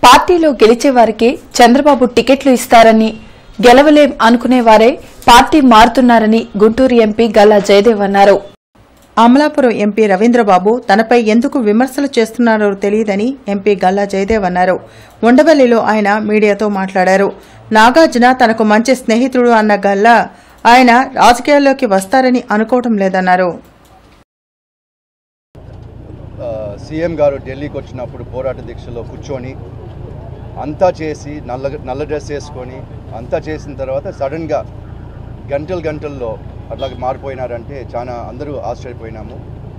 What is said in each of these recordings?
పార్టీలో గెలిచే వారికి చంద్రబాబు టికెట్లు ఇస్తారని గెలవలేం అనుకునేవారే పార్టీ మారుతున్నారని గుంటూరు ఎంపీ గల్లా జయదేవ్ అన్నారు అమలాపురం ఎంపీ రవీంద్రబాబు తనపై ఎందుకు విమర్శలు చేస్తున్నారో తెలియదని ఎంపీ గల్లా జయదేవ్ అన్నారు ఉండవల్లిలో ఆయన మీడియాతో మాట్లాడారు నాగార్జున తనకు మంచి స్నేహితుడు అన్న గల్లా ఆయన రాజకీయాల్లోకి వస్తారని అనుకోవడం లేదన్నారు ఆ, సీఎం గారు ఢిల్లీకి వచ్చినప్పుడు పోరాట దీక్షలో కూర్చొని అంతా చేసి నల్ల నల్ల డ్రెస్ వేసుకొని అంతా చేసిన తర్వాత సడన్గా గంటలు గంటల్లో అట్లా మారిపోయినారంటే చాలా అందరూ ఆశ్చర్యపోయినాము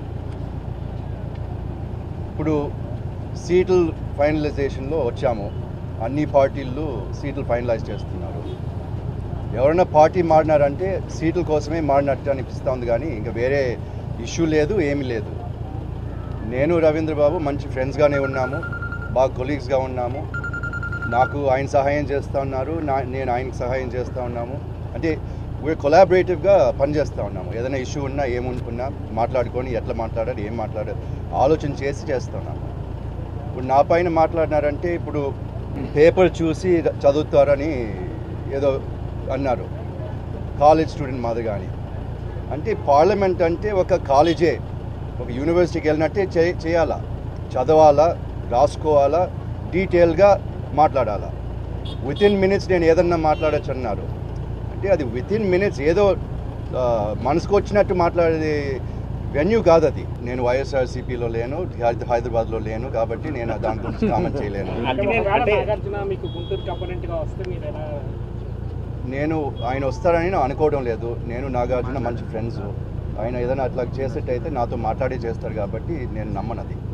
ఇప్పుడు సీట్ల ఫైనలైజేషన్లో వచ్చాము అన్ని పార్టీలు సీట్లు ఫైనలైజ్ చేస్తున్నారు ఎవరైనా పార్టీ మారినారంటే సీట్ల కోసమే మారినట్టు అనిపిస్తూ ఉంది కానీ ఇంకా వేరే ఇష్యూ లేదు ఏమీ లేదు నేను రవీంద్ర బాబు మంచి ఫ్రెండ్స్గానే ఉన్నాము బాగా కొలీగ్స్గా ఉన్నాము నాకు ఆయన సహాయం చేస్తూ ఉన్నారు నా నేను ఆయనకు సహాయం చేస్తూ ఉన్నాము అంటే వీళ్ళు కొలాబరేటివ్గా పనిచేస్తూ ఉన్నాము ఏదైనా ఇష్యూ ఉన్నా ఏముంటున్నా మాట్లాడుకొని ఎట్లా మాట్లాడాలి ఏం మాట్లాడాలి ఆలోచన చేసి చేస్తున్నాము ఇప్పుడు నా పైన మాట్లాడినారంటే ఇప్పుడు పేపర్ చూసి చదువుతారని ఏదో అన్నారు కాలేజ్ స్టూడెంట్ మాదిరిగాని అంటే పార్లమెంట్ అంటే ఒక కాలేజే ఒక యూనివర్సిటీకి వెళ్ళినట్టే చే చేయాలా చదవాలా రాసుకోవాలా డీటెయిల్గా మాట్లాడాలా విత్ ఇన్ మినిట్స్ నేను ఏదన్నా మాట్లాడచ్చు అన్నారు అంటే అది విత్ ఇన్ మినిట్స్ ఏదో ఆ, మనసుకు వచ్చినట్టు మాట్లాడేది వెన్యూ కాదు అది నేను వైఎస్ఆర్సీపీలో లేను హై- హైదరాబాద్లో లేను కాబట్టి నేను దాని గురించి కామెంట్ చేయలేను అంటే ఒకవేళ నాగార్జున మీకు గుంటూరు అపోనెంట్ గా వస్తే మీరు ఎలా నేను ఆయన వస్తారని నేను అనుకోవడం లేదు నేను నాగార్జున మంచి ఫ్రెండ్స్ ఆయన ఏదైనా అట్లా చేసేటైతే నాతో మాట్లాడి చేస్తారు కాబట్టి నేను నమ్మను అది